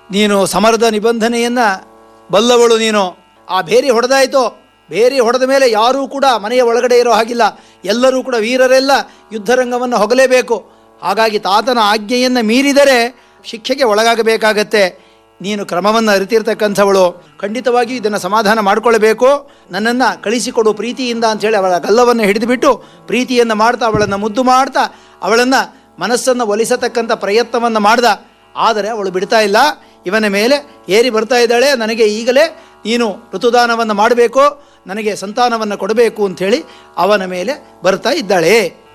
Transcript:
ನೀನು ಸಮರದ ನಿಬಂಧನೆಯನ್ನು ಬಲ್ಲವಳು ನೀನು ಆ ಬೇರೆ ಹೊಡೆದಾಯಿತು ಬೇರೆ ಹೊಡೆದ ಮೇಲೆ ಯಾರೂ ಕೂಡ ಮನೆಯ ಒಳಗಡೆ ಇರೋ ಹಾಗಿಲ್ಲ ಎಲ್ಲರೂ ಕೂಡ ವೀರರೆಲ್ಲ ಯುದ್ಧರಂಗವನ್ನು ಹೊಗಲೇಬೇಕು ಹಾಗಾಗಿ ತಾತನ ಆಜ್ಞೆಯನ್ನು ಮೀರಿದರೆ ಶಿಕ್ಷೆಗೆ ಒಳಗಾಗಬೇಕಾಗತ್ತೆ ನೀನು ಕ್ರಮವನ್ನು ಅರಿತಿರ್ತಕ್ಕಂಥವಳು ಖಂಡಿತವಾಗಿಯೂ ಇದನ್ನು ಸಮಾಧಾನ ಮಾಡಿಕೊಳ್ಳಬೇಕು ನನ್ನನ್ನು ಕಳಿಸಿಕೊಡು ಪ್ರೀತಿಯಿಂದ ಅಂಥೇಳಿ ಅವಳ ಗಲ್ಲವನ್ನು ಹಿಡಿದುಬಿಟ್ಟು ಪ್ರೀತಿಯನ್ನು ಮಾಡ್ತಾ ಅವಳನ್ನು ಮುದ್ದು ಮಾಡ್ತಾ ಅವಳನ್ನು ಮನಸ್ಸನ್ನು ಒಲಿಸತಕ್ಕಂಥ ಪ್ರಯತ್ನವನ್ನು ಮಾಡ್ದ ಆದರೆ ಅವಳು ಬಿಡ್ತಾ ಇಲ್ಲ ಇವನ ಮೇಲೆ ಏರಿ ಬರ್ತಾ ಇದ್ದಾಳೆ ನನಗೆ ಈಗಲೇ ನೀನು ಋತುದಾನವನ್ನು ಮಾಡಬೇಕು ನನಗೆ ಸಂತಾನವನ್ನು ಕೊಡಬೇಕು ಅಂಥೇಳಿ ಅವನ ಮೇಲೆ ಬರ್ತಾ ಇದ್ದಾಳೆ